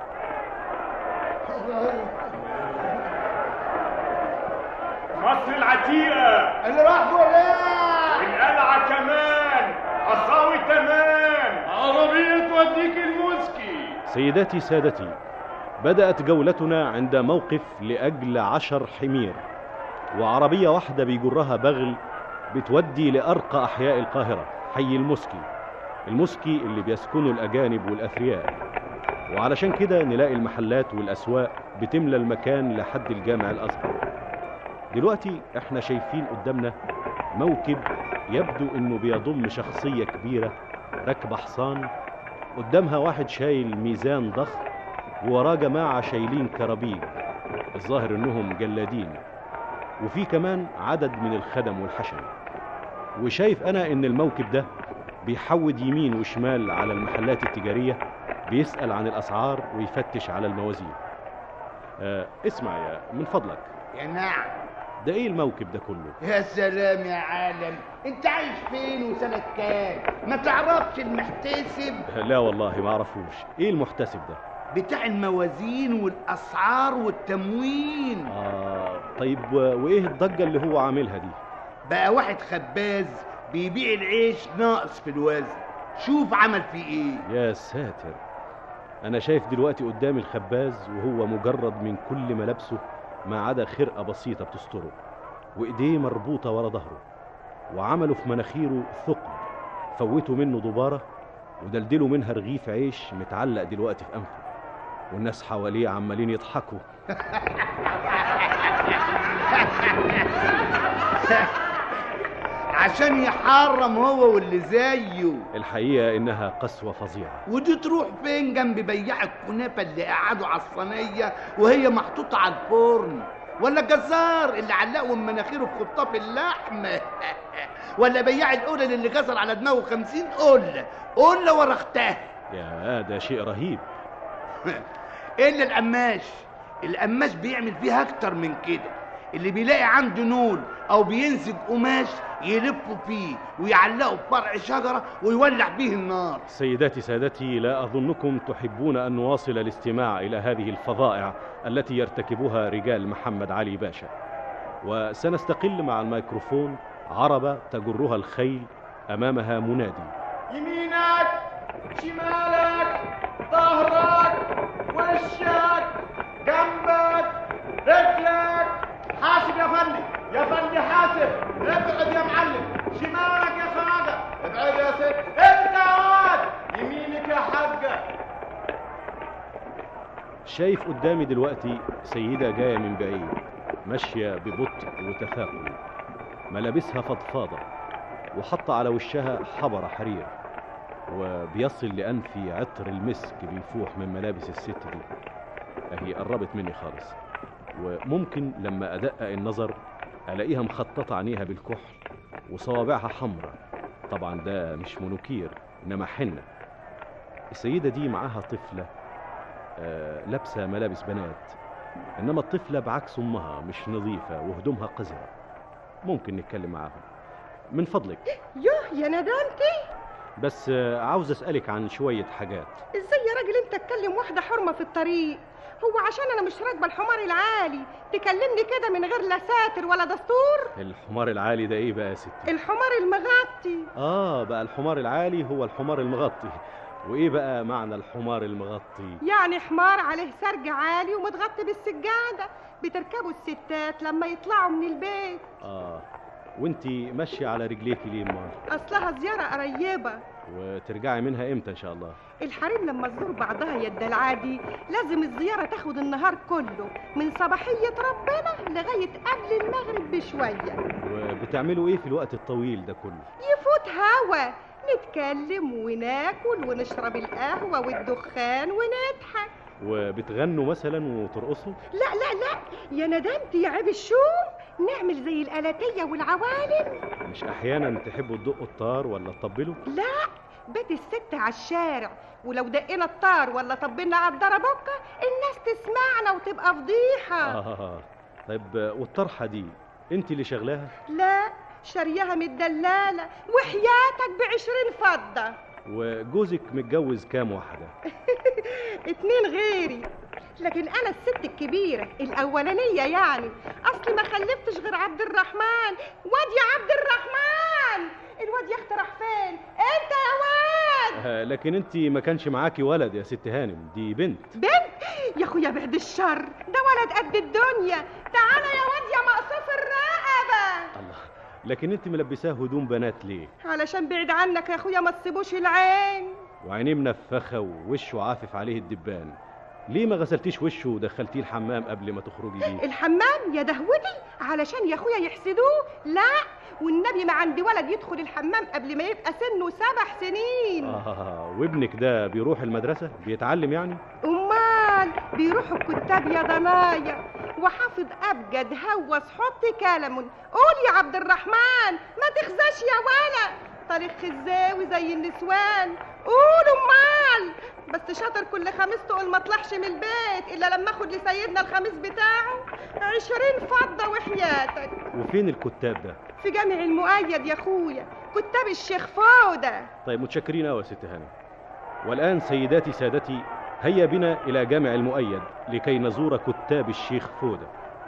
Speaker 10: مصر العتيقة
Speaker 12: اللي راح ولا
Speaker 10: القلعة كمان حصاوي تمام عربية توديك الموسكي
Speaker 11: سيداتي سادتي بدأت جولتنا عند موقف لأجل عشر حمير وعربية واحدة بيجرها بغل بتودي لأرقى أحياء القاهرة حي المسكي المسكي اللي بيسكنه الأجانب والأثرياء وعلشان كده نلاقي المحلات والأسواق بتملى المكان لحد الجامع الأصغر دلوقتي احنا شايفين قدامنا موكب يبدو انه بيضم شخصية كبيرة راكبة حصان قدامها واحد شايل ميزان ضخم ووراه جماعة شايلين كرابيج الظاهر انهم جلادين وفي كمان عدد من الخدم والحشم وشايف انا ان الموكب ده بيحود يمين وشمال على المحلات التجارية بيسأل عن الأسعار ويفتش على الموازين آه اسمع يا من فضلك
Speaker 12: يا نعم
Speaker 11: ده ايه الموكب ده كله
Speaker 12: يا سلام يا عالم انت عايش فين وسنة كام ما تعرفش المحتسب
Speaker 11: لا والله ما اعرفوش ايه المحتسب ده
Speaker 12: بتاع الموازين والاسعار والتموين
Speaker 11: آه طيب و- وايه الضجة اللي هو عاملها دي
Speaker 12: بقى واحد خباز بيبيع العيش ناقص في الوزن شوف عمل فيه ايه
Speaker 11: يا ساتر انا شايف دلوقتي قدامي الخباز وهو مجرد من كل ملابسه ما عدا خرقة بسيطة بتستره وايديه مربوطة ورا ظهره وعملوا في مناخيره ثقب فوتوا منه دبارة ودلدلوا منها رغيف عيش متعلق دلوقتي في أنفه والناس حواليه عمالين يضحكوا
Speaker 12: عشان يحرم هو واللي زيه
Speaker 11: الحقيقة إنها قسوة فظيعة
Speaker 12: ودي تروح فين جنب بياع الكنافه اللي قعدوا على الصينيه وهي محطوطه على الفرن ولا الجزار اللي علقوا من مناخيره في خطاف اللحم ولا بياع القلل اللي كسر على دماغه خمسين قله قله ورا اختها
Speaker 11: يا ده شيء رهيب
Speaker 12: الا القماش القماش بيعمل فيها اكتر من كده اللي بيلاقي عنده نول او بينسج قماش يلفه فيه ويعلقه في فرع شجره ويولع بيه النار
Speaker 11: سيداتي سادتي لا أظنكم تحبون أن نواصل الاستماع إلى هذه الفظائع التي يرتكبها رجال محمد علي باشا وسنستقل مع الميكروفون عربة تجرها الخيل أمامها منادي
Speaker 12: يمينك شمالك ظهرك وشك جنبك رجلك حاسب يا فندم يا فندم حاسب ابعد يا معلم شمالك يا خواجه ابعد يا ست انت يا واد يمينك يا حاجه
Speaker 11: شايف قدامي دلوقتي سيدة جاية من بعيد ماشية ببطء وتثاقل ملابسها فضفاضة وحاطة على وشها حبر حرير وبيصل لأنفي عطر المسك بيفوح من ملابس الست دي أهي قربت مني خالص وممكن لما أدقق النظر ألاقيها مخططة عينيها بالكحل وصوابعها حمراء طبعا ده مش منوكير إنما حنة السيدة دي معاها طفلة آه، لابسة ملابس بنات إنما الطفلة بعكس أمها مش نظيفة وهدومها قذرة ممكن نتكلم معاهم من فضلك
Speaker 13: يوه يا ندامتي
Speaker 11: بس آه، عاوز أسألك عن شوية حاجات
Speaker 13: ازاي يا راجل انت تكلم واحدة حرمة في الطريق هو عشان انا مش راكبه الحمار العالي تكلمني كده من غير لا ساتر ولا دستور
Speaker 11: الحمار العالي ده ايه بقى يا ستي
Speaker 13: الحمار المغطي
Speaker 11: اه بقى الحمار العالي هو الحمار المغطي وايه بقى معنى الحمار المغطي
Speaker 13: يعني حمار عليه سرج عالي ومتغطي بالسجاده بتركبوا الستات لما يطلعوا من البيت
Speaker 11: اه وانتي ماشيه على رجليكي ليه امال
Speaker 13: اصلها زياره قريبه
Speaker 11: وترجعي منها امتى ان شاء الله
Speaker 13: الحريم لما تزور بعضها يد العادي لازم الزيارة تاخد النهار كله من صباحية ربنا لغاية قبل المغرب بشوية
Speaker 11: وبتعملوا ايه في الوقت الطويل ده كله
Speaker 13: يفوت هوا نتكلم وناكل ونشرب القهوة والدخان ونضحك
Speaker 11: وبتغنوا مثلا وترقصوا
Speaker 13: لا لا لا يا ندمت يا عيب الشوم نعمل زي الآلاتية والعوالم
Speaker 11: مش احيانا تحبوا تدقوا الطار ولا تطبلوا
Speaker 13: لا بيت الست على الشارع ولو دقينا الطار ولا طبلنا على الدربكة الناس تسمعنا وتبقى فضيحة
Speaker 11: اه طيب والطرحه دي انت اللي شغلاها
Speaker 13: لا شارياها من الدلالة وحياتك بعشرين فضة
Speaker 11: وجوزك متجوز كام واحده
Speaker 13: اتنين غيري لكن انا الست الكبيرة الاولانية يعني اصلي ما خلفتش غير عبد الرحمن واد يا عبد الرحمن الواد يا اختي راح فين انت يا واد
Speaker 11: آه لكن انت ما كانش معاكي ولد يا ست هانم دي بنت
Speaker 13: بنت يا اخويا بعد الشر ده ولد قد الدنيا تعالى يا واد يا مقصوف الرقبة
Speaker 11: الله لكن انت ملبساه هدوم بنات ليه
Speaker 13: علشان بعيد عنك يا اخويا ما تسيبوش العين
Speaker 11: وعينيه منفخه ووشه عافف عليه الدبان ليه ما غسلتيش وشه ودخلتيه الحمام قبل ما تخرجي بيه
Speaker 13: الحمام يا دهوتي علشان يا اخويا يحسدوه لا والنبي ما عندي ولد يدخل الحمام قبل ما يبقى سنه سبع سنين
Speaker 11: اه وابنك ده بيروح المدرسه بيتعلم يعني
Speaker 13: امال بيروحوا الكتاب يا ضنايا وحافظ ابجد هوس حط كلم قول يا عبد الرحمن ما تخزاش يا ولا طريق خزاوي زي النسوان قول امال بس شاطر كل خميس تقول ما اطلعش من البيت الا لما اخد لسيدنا الخميس بتاعه عشرين فضه وحياتك
Speaker 11: وفين الكتاب ده
Speaker 13: في جامع المؤيد يا اخويا كتاب الشيخ فوده
Speaker 11: طيب متشكرين قوي يا ست هانم والان سيداتي سادتي هيا بنا الى جامع المؤيد لكي نزور كتاب الشيخ فوده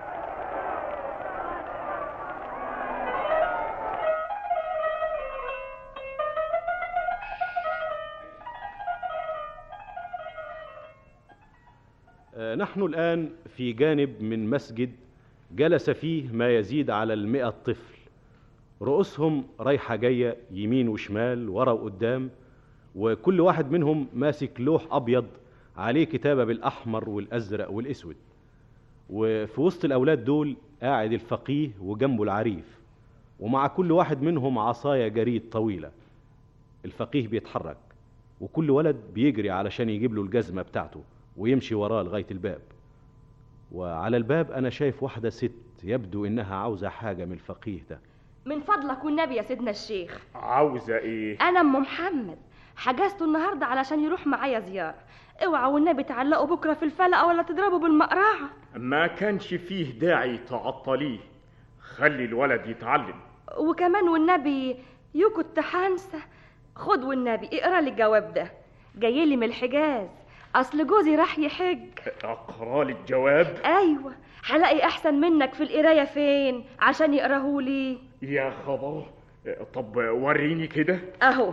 Speaker 11: آه، نحن الآن في جانب من مسجد جلس فيه ما يزيد على المئة طفل رؤوسهم رايحة جاية يمين وشمال ورا وقدام وكل واحد منهم ماسك لوح أبيض عليه كتابة بالأحمر والأزرق والأسود وفي وسط الأولاد دول قاعد الفقيه وجنبه العريف ومع كل واحد منهم عصاية جريد طويلة الفقيه بيتحرك وكل ولد بيجري علشان يجيب له الجزمة بتاعته ويمشي وراه لغاية الباب وعلى الباب أنا شايف واحدة ست يبدو إنها عاوزة حاجة من الفقيه ده
Speaker 14: من فضلك والنبي يا سيدنا الشيخ
Speaker 15: عاوزة ايه؟
Speaker 14: انا ام محمد حجزته النهارده علشان يروح معايا زياره اوعى والنبي تعلقوا بكره في الفلقه ولا تضربوا بالمقرعه
Speaker 15: ما كانش فيه داعي تعطليه خلي الولد يتعلم
Speaker 14: وكمان والنبي يو كنت هنسى خد والنبي اقرا لي الجواب ده جاي لي من الحجاز اصل جوزي راح يحج
Speaker 15: اقرا لي الجواب
Speaker 14: ايوه هلاقي احسن منك في القرايه فين عشان يقراهولي
Speaker 15: يا خبر طب وريني كده
Speaker 14: اهو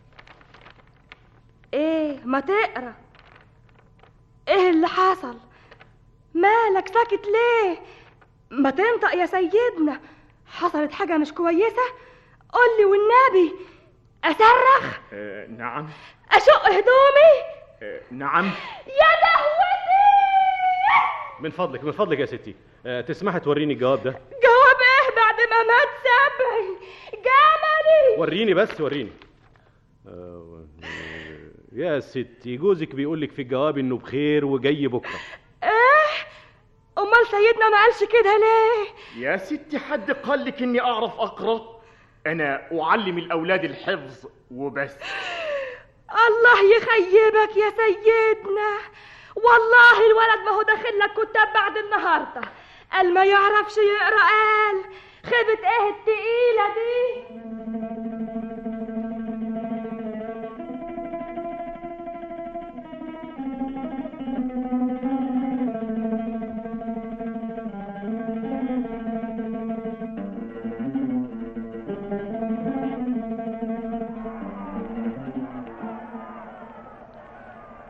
Speaker 14: ايه ما تقرا ايه اللي حصل مالك ساكت ليه ما تنطق يا سيدنا حصلت حاجه مش كويسه قولي والنبي اصرخ
Speaker 15: آه نعم
Speaker 14: اشق هدومي
Speaker 15: آه نعم
Speaker 14: يا دهوتي
Speaker 11: من فضلك من فضلك يا ستي آه، تسمحي توريني الجواب ده
Speaker 14: جواب ايه بعد ما مات سبعي جملي
Speaker 11: وريني بس وريني آه، يا ستي جوزك بيقول لك في الجواب انه بخير وجاي بكره
Speaker 14: ايه امال سيدنا ما قالش كده ليه
Speaker 15: يا ستي حد قال لك اني اعرف اقرا انا اعلم الاولاد الحفظ وبس
Speaker 14: الله يخيبك يا سيدنا والله الولد ما هو داخل لك كتاب بعد النهارده قال ما يعرفش يقرا قال خيبة ايه التقيلة دي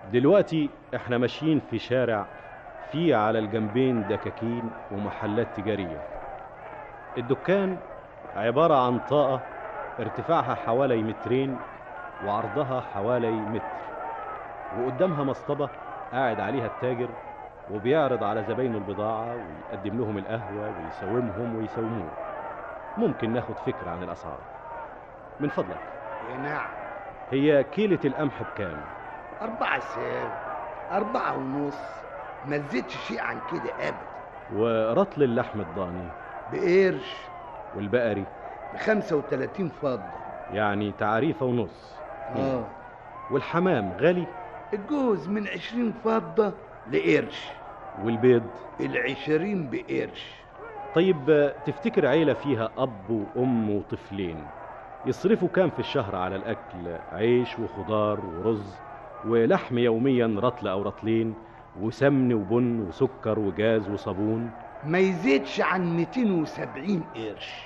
Speaker 11: دلوقتي احنا ماشيين في شارع فيه على الجنبين دكاكين ومحلات تجارية الدكان عبارة عن طاقة ارتفاعها حوالي مترين وعرضها حوالي متر وقدامها مصطبة قاعد عليها التاجر وبيعرض على زباينه البضاعة ويقدم لهم القهوة ويساومهم ويساوموه ممكن ناخد فكرة عن الأسعار من فضلك
Speaker 16: نعم
Speaker 11: هي كيلة القمح بكام؟
Speaker 16: أربعة ساو أربعة ونص ما تزيدش شيء عن كده أبدا
Speaker 11: ورطل اللحم الضاني
Speaker 16: بقرش
Speaker 11: والبقري
Speaker 16: بخمسة وتلاتين فضة
Speaker 11: يعني تعريفة ونص
Speaker 16: آه
Speaker 11: والحمام غالي
Speaker 16: الجوز من عشرين فضة لقرش
Speaker 11: والبيض
Speaker 16: العشرين بقرش
Speaker 11: طيب آه، تفتكر عيلة فيها أب وأم وطفلين يصرفوا كام في الشهر على الأكل عيش وخضار ورز ولحم يوميا رطل أو رطلين وسمن وبن وسكر وجاز وصابون
Speaker 16: ما يزيدش عن 270 قرش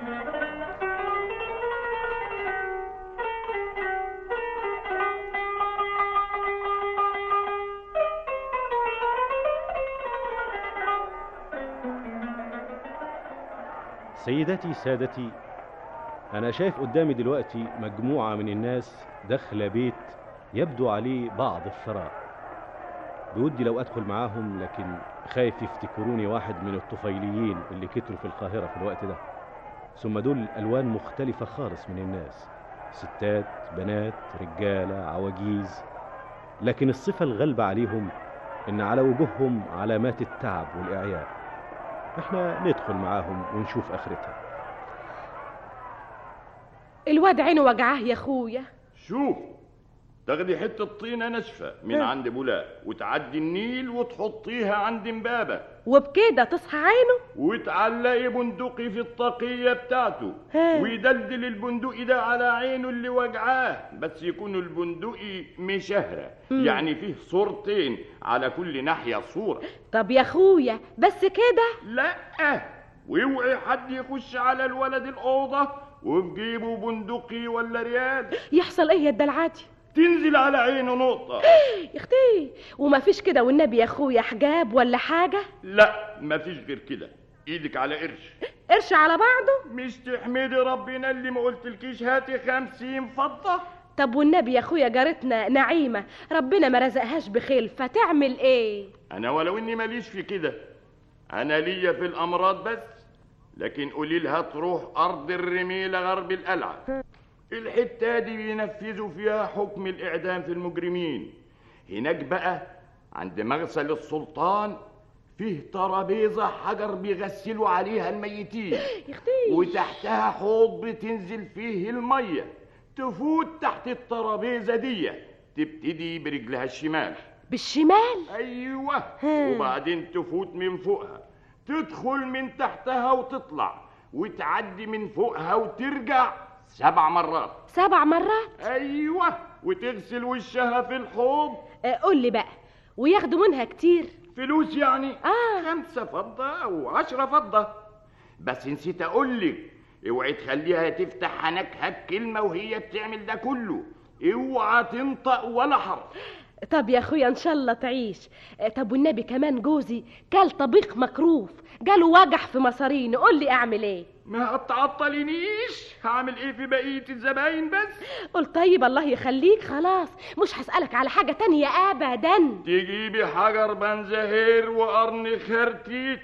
Speaker 11: سيداتي سادتي أنا شايف قدامي دلوقتي مجموعة من الناس داخلة بيت يبدو عليه بعض الثراء بودي لو أدخل معاهم لكن خايف يفتكروني واحد من الطفيليين اللي كتروا في القاهرة في الوقت ده ثم دول ألوان مختلفة خالص من الناس ستات بنات رجالة عواجيز لكن الصفة الغالبة عليهم إن على وجوههم علامات التعب والإعياء احنا ندخل معاهم ونشوف آخرتها
Speaker 14: الواد عينه وجعاه يا اخويا
Speaker 17: شوف تاخدي حتة طينة ناشفة من
Speaker 14: ها.
Speaker 17: عند بولاق وتعدي النيل وتحطيها عند امبابة
Speaker 14: وبكده تصحى عينه
Speaker 17: وتعلقي بندقي في الطاقية بتاعته
Speaker 14: ها.
Speaker 17: ويدلدل البندقي ده على عينه اللي وجعاه بس يكون البندقي مشهرة
Speaker 14: مم.
Speaker 17: يعني فيه صورتين على كل ناحية صورة
Speaker 14: طب يا اخويا بس كده
Speaker 17: لا واوعي حد يخش على الولد الأوضة وبجيبه بندقي ولا ريال
Speaker 14: يحصل ايه يا الدلعاتي
Speaker 17: تنزل على عينه نقطة
Speaker 14: يا اختي وما فيش كده والنبي يا اخويا حجاب ولا حاجه
Speaker 17: لا مفيش غير كده ايدك على قرش
Speaker 14: قرش على بعضه
Speaker 17: مش تحمدي ربنا اللي ما قلتلكيش هاتي خمسين فضة
Speaker 14: طب والنبي يا اخويا جارتنا نعيمه ربنا ما رزقهاش بخيل فتعمل ايه
Speaker 17: انا ولو اني ماليش في كده انا ليا في الامراض بس لكن قولي لها تروح ارض الرميلة غرب القلعة الحتة دي بينفذوا فيها حكم الاعدام في المجرمين هناك بقى عند مغسل السلطان فيه ترابيزة حجر بيغسلوا عليها الميتين
Speaker 14: يا اختي
Speaker 17: وتحتها حوض بتنزل فيه المية تفوت تحت الترابيزة دي تبتدي برجلها الشمال
Speaker 14: بالشمال
Speaker 17: ايوه وبعدين تفوت من فوقها تدخل من تحتها وتطلع وتعدي من فوقها وترجع سبع مرات
Speaker 14: سبع مرات
Speaker 17: ايوه وتغسل وشها في الحوض
Speaker 14: آه، قول لي بقى وياخدوا منها كتير
Speaker 17: فلوس يعني
Speaker 14: اه
Speaker 17: خمسة فضة أو عشرة فضة بس نسيت أقولك اوعي تخليها تفتح حنكها بكلمة وهي بتعمل ده كله اوعى تنطق ولا حرف
Speaker 14: طب يا اخويا ان شاء الله تعيش آه، طب والنبي كمان جوزي كل طبيخ مكروف جاله وجع في مصاريني قول لي اعمل ايه
Speaker 17: ما تعطلينيش هعمل ايه في بقية الزباين بس
Speaker 14: قول طيب الله يخليك خلاص مش هسألك على حاجة تانية أبدا
Speaker 17: تجيبي حجر بنزهير وقرن خرتيت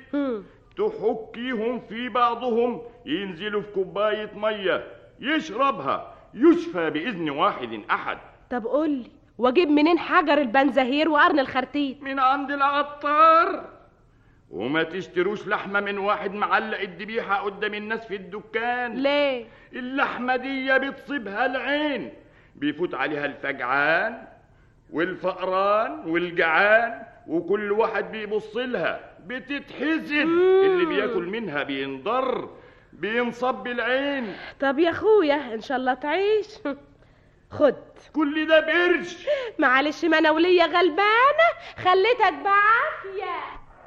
Speaker 17: تحكيهم في بعضهم ينزلوا في كوباية مية يشربها يشفى بإذن واحد أحد
Speaker 14: طب قول لي واجيب منين حجر البنزهير وقرن الخرتيت
Speaker 17: من عند العطار وما تشتروش لحمة من واحد معلق الذبيحة قدام الناس في الدكان
Speaker 14: ليه؟
Speaker 17: اللحمة دي بتصيبها العين بيفوت عليها الفجعان والفقران والجعان وكل واحد بيبص لها بتتحزن اللي بياكل منها بينضر بينصب العين
Speaker 14: طب يا اخويا ان شاء الله تعيش خد
Speaker 17: كل ده بقرش
Speaker 14: معلش ما انا وليا غلبانه خليتك بعافيه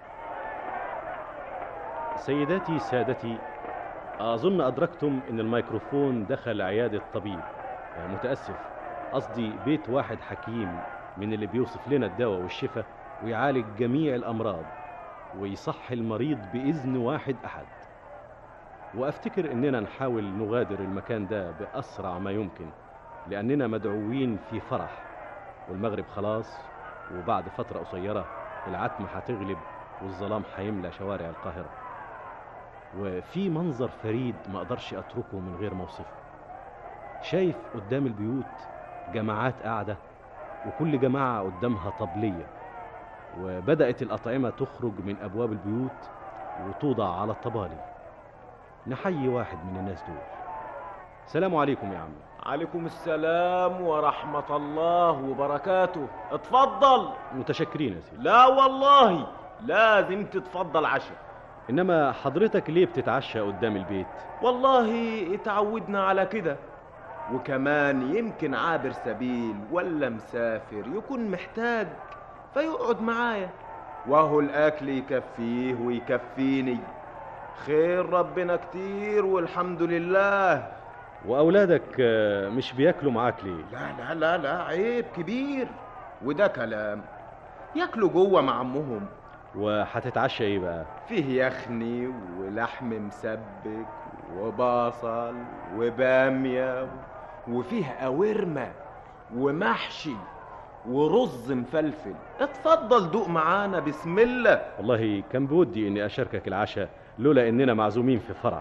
Speaker 11: سيداتي سادتي أظن أدركتم أن الميكروفون دخل عيادة طبيب آه، متأسف قصدي بيت واحد حكيم من اللي بيوصف لنا الدواء والشفاء ويعالج جميع الأمراض ويصحي المريض بإذن واحد أحد وأفتكر إننا نحاول نغادر المكان ده بأسرع ما يمكن لأننا مدعوين في فرح والمغرب خلاص وبعد فترة قصيرة العتمة هتغلب والظلام هيملى شوارع القاهرة وفي منظر فريد ما أقدرش أتركه من غير ما أوصفه شايف قدام البيوت جماعات قاعدة وكل جماعة قدامها طبلية وبدأت الأطعمة تخرج من أبواب البيوت وتوضع على الطبالي نحيي واحد من الناس دول سلام عليكم يا عم
Speaker 18: عليكم السلام ورحمة الله وبركاته اتفضل
Speaker 11: متشكرين يا سيدي
Speaker 18: لا والله لازم تتفضل عشاء
Speaker 11: إنما حضرتك ليه بتتعشى قدام البيت
Speaker 18: والله اتعودنا على كده وكمان يمكن عابر سبيل ولا مسافر يكون محتاج فيقعد معايا وهو الأكل يكفيه ويكفيني خير ربنا كتير والحمد لله
Speaker 11: وأولادك آه، مش بياكلوا معاك ليه
Speaker 18: لا لا لا لا عيب كبير وده كلام ياكلوا جوه مع عمهم
Speaker 11: وهتتعشى ايه بقى
Speaker 18: فيه يخني ولحم مسبك وبصل وبامية وفيه قوارمة ومحشي ورز مفلفل اتفضل دوق معانا بسم الله
Speaker 11: والله كان بودي اني اشاركك العشاء لولا اننا معزومين في فرح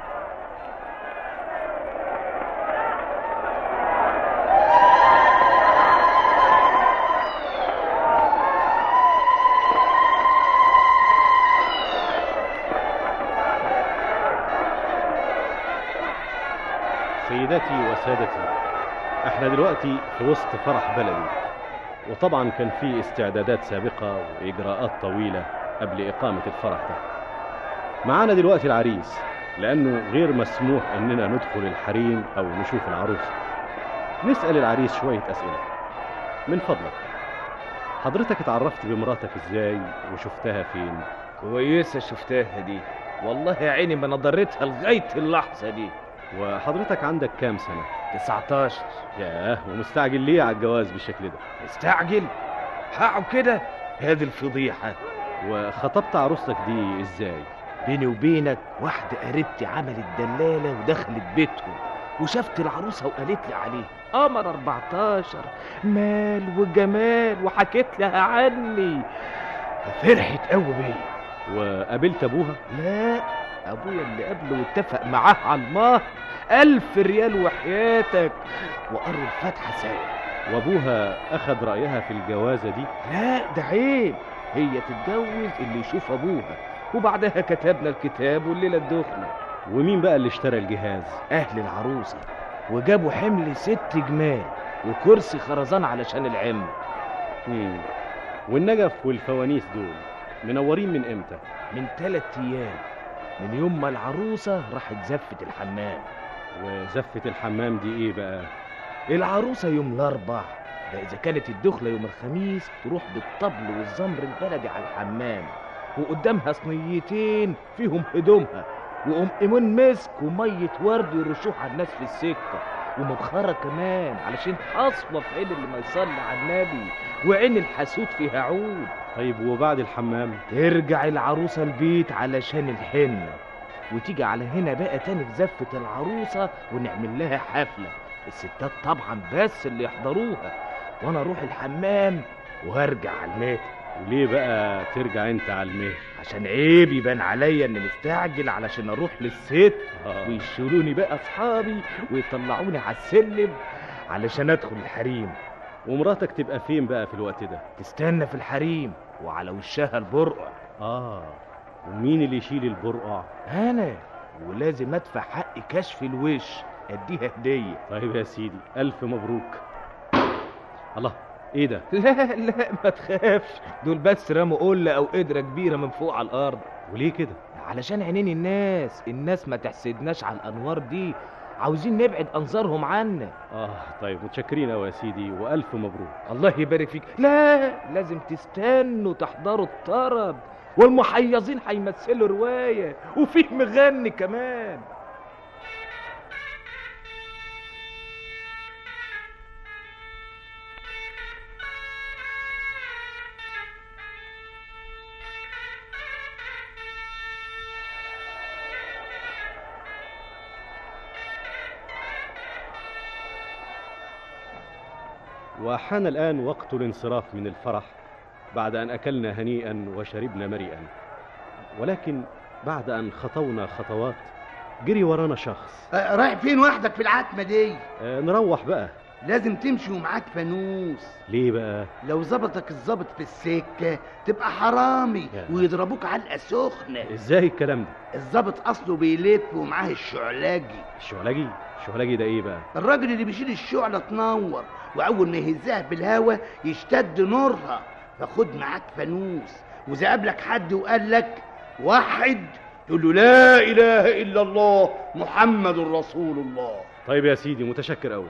Speaker 11: سيداتي وسادتي احنا دلوقتي في وسط فرح بلدي وطبعا كان في استعدادات سابقة وإجراءات طويلة قبل إقامة الفرح ده معانا دلوقتي العريس لأنه غير مسموح إننا ندخل الحريم أو نشوف العروس نسأل العريس شوية أسئلة من فضلك حضرتك اتعرفت بمراتك ازاي وشفتها فين
Speaker 18: كويسة شفتها دي والله يا عيني ما نضرتها لغاية اللحظة دي
Speaker 11: وحضرتك عندك كام سنة
Speaker 18: 19
Speaker 11: ياه ومستعجل ليه على الجواز بالشكل ده
Speaker 18: مستعجل هقعد كده هذه الفضيحة
Speaker 11: وخطبت عروستك دي ازاي
Speaker 18: بيني وبينك واحدة قريبتي عملت دلالة ودخلت بيتهم وشفت العروسة وقالت لي عليه قمر 14 مال وجمال وحكيت لها عني فرحت قوي بيا
Speaker 11: وقابلت ابوها
Speaker 18: لا ابويا اللي قبله واتفق معاه على المهر ألف ريال وحياتك وقروا الفاتحة سوا
Speaker 11: وابوها اخذ رأيها في الجوازة دي
Speaker 18: لا ده عيب هي تتجوز اللي يشوف ابوها وبعدها كتبنا الكتاب والليلة الدخلة
Speaker 11: ومين بقى اللي اشترى الجهاز
Speaker 18: اهل العروسة وجابوا حمل ست جمال وكرسي خرزان علشان العم
Speaker 11: مم. والنجف والفوانيس دول منورين من امتى
Speaker 18: من تلات ايام من يوم ما العروسة راحت زفت الحمام
Speaker 11: وزفة الحمام دي ايه بقى
Speaker 18: العروسة يوم الأربع ده إذا كانت الدخلة يوم الخميس تروح بالطبل والزمر البلدي على الحمام وقدامها صينيتين فيهم هدومها وأم إيمون مسك ومية ورد يرشوها على الناس في السكة ومبخرة كمان علشان حاصلة في عين اللي ما يصلي على النبي وعين الحسود فيها عود
Speaker 11: طيب وبعد الحمام
Speaker 18: ترجع العروسة البيت علشان الحنة وتيجي على هنا بقى تاني في زفة العروسة ونعمل لها حفلة الستات طبعا بس اللي يحضروها وانا اروح الحمام وهرجع على المات
Speaker 11: وليه بقى ترجع انت على المهر
Speaker 18: عشان عيب يبان عليا اني مستعجل علشان اروح للست
Speaker 11: آه.
Speaker 18: ويشيلوني بقى اصحابي ويطلعوني على السلم علشان ادخل الحريم
Speaker 11: ومراتك تبقى فين بقى في الوقت ده
Speaker 18: تستنى في الحريم وعلى وشها البرقع
Speaker 11: اه ومين اللي يشيل البرقع
Speaker 18: انا ولازم ادفع حق كشف الوش اديها هديه
Speaker 11: طيب يا سيدي الف مبروك الله ايه ده
Speaker 18: لا لا ما تخافش دول بس رموا قله او قدره كبيره من فوق على الارض
Speaker 11: وليه كده
Speaker 18: علشان عينين الناس الناس ما تحسدناش على الانوار دي عاوزين نبعد انظارهم عنا
Speaker 11: اه طيب متشكرين قوي يا سيدي والف مبروك
Speaker 18: الله يبارك فيك لا لازم تستنوا تحضروا الطرب والمحيظين هيمثلوا روايه وفيه مغني كمان
Speaker 11: وحان الآن وقت الانصراف من الفرح بعد أن أكلنا هنيئا وشربنا مريئا ولكن بعد أن خطونا خطوات جري ورانا شخص
Speaker 16: آه، رايح فين وحدك في العتمة دي
Speaker 11: آه، نروح بقى
Speaker 16: لازم تمشي ومعاك فانوس
Speaker 11: ليه بقى
Speaker 16: لو ظبطك الظابط في السكة تبقى حرامي
Speaker 11: يا.
Speaker 16: ويضربوك علقة سخنة
Speaker 11: ازاي الكلام ده
Speaker 16: الظابط اصله بيلف ومعاه الشعلاجي
Speaker 11: الشعلاجي الشعلاجي ده ايه بقى
Speaker 16: الراجل اللي بيشيل الشعلة تنور واول ما يهزها بالهوا يشتد نورها فخد معاك فانوس واذا قابلك حد وقال لك وحد تقول له لا اله الا الله محمد رسول الله
Speaker 11: طيب يا سيدي متشكر قوي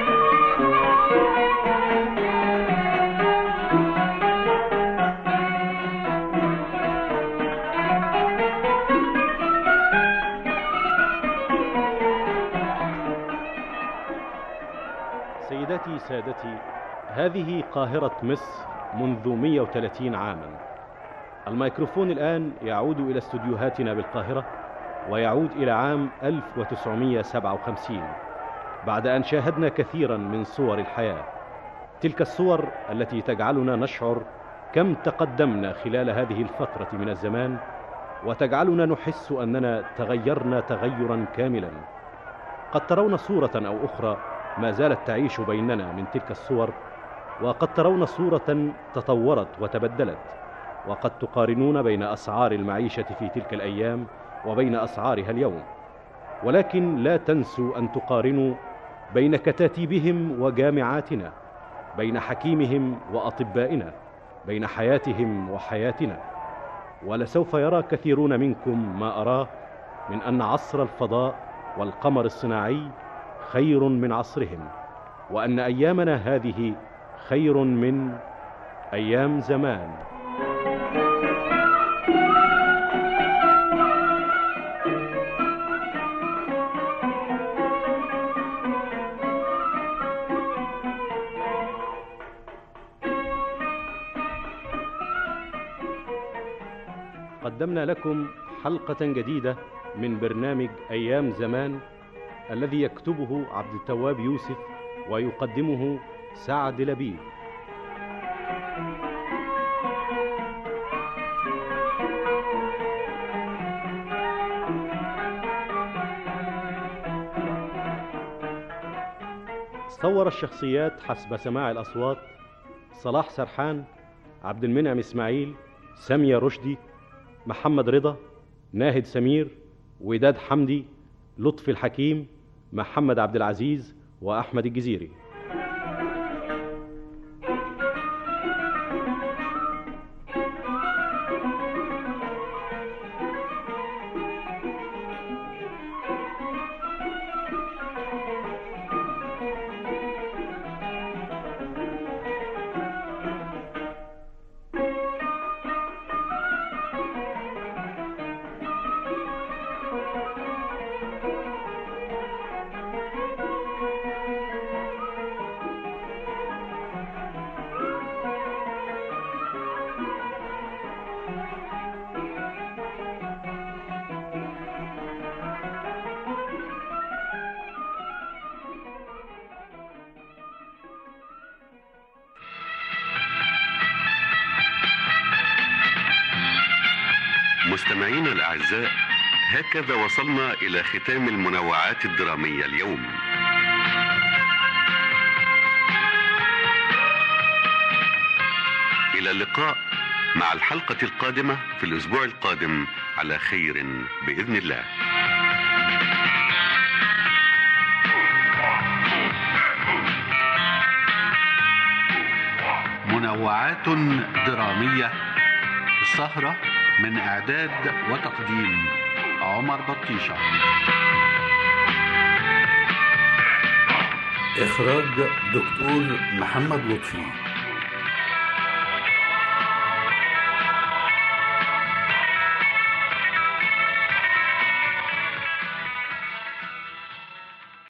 Speaker 11: سيداتي سادتي هذه قاهرة مصر منذ 130 عاما الميكروفون الآن يعود إلى استديوهاتنا بالقاهرة ويعود إلى عام 1957 بعد أن شاهدنا كثيرا من صور الحياة تلك الصور التي تجعلنا نشعر كم تقدمنا خلال هذه الفترة من الزمان وتجعلنا نحس أننا تغيرنا تغيرا كاملا قد ترون صورة أو أخرى ما زالت تعيش بيننا من تلك الصور وقد ترون صورة تطورت وتبدلت وقد تقارنون بين أسعار المعيشة في تلك الأيام وبين أسعارها اليوم ولكن لا تنسوا أن تقارنوا بين كتاتيبهم وجامعاتنا بين حكيمهم وأطبائنا بين حياتهم وحياتنا ولسوف يرى كثيرون منكم ما أراه من أن عصر الفضاء والقمر الصناعي خير من عصرهم وأن أيامنا هذه خير من أيام زمان قدمنا لكم حلقة جديدة من برنامج أيام زمان الذي يكتبه عبد التواب يوسف ويقدمه سعد لبيب صور الشخصيات حسب سماع الأصوات صلاح سرحان عبد المنعم إسماعيل سامية رشدي محمد رضا ناهد سمير وداد حمدي لطفي الحكيم محمد عبد العزيز وأحمد الجزيري
Speaker 1: مستمعينا الأعزاء هكذا وصلنا إلى ختام المنوعات الدرامية اليوم إلى اللقاء مع الحلقة القادمة في الأسبوع القادم على خير بإذن الله
Speaker 2: منوعات درامية السهرة من إعداد وتقديم عمر بطيشة إخراج دكتور محمد لطفي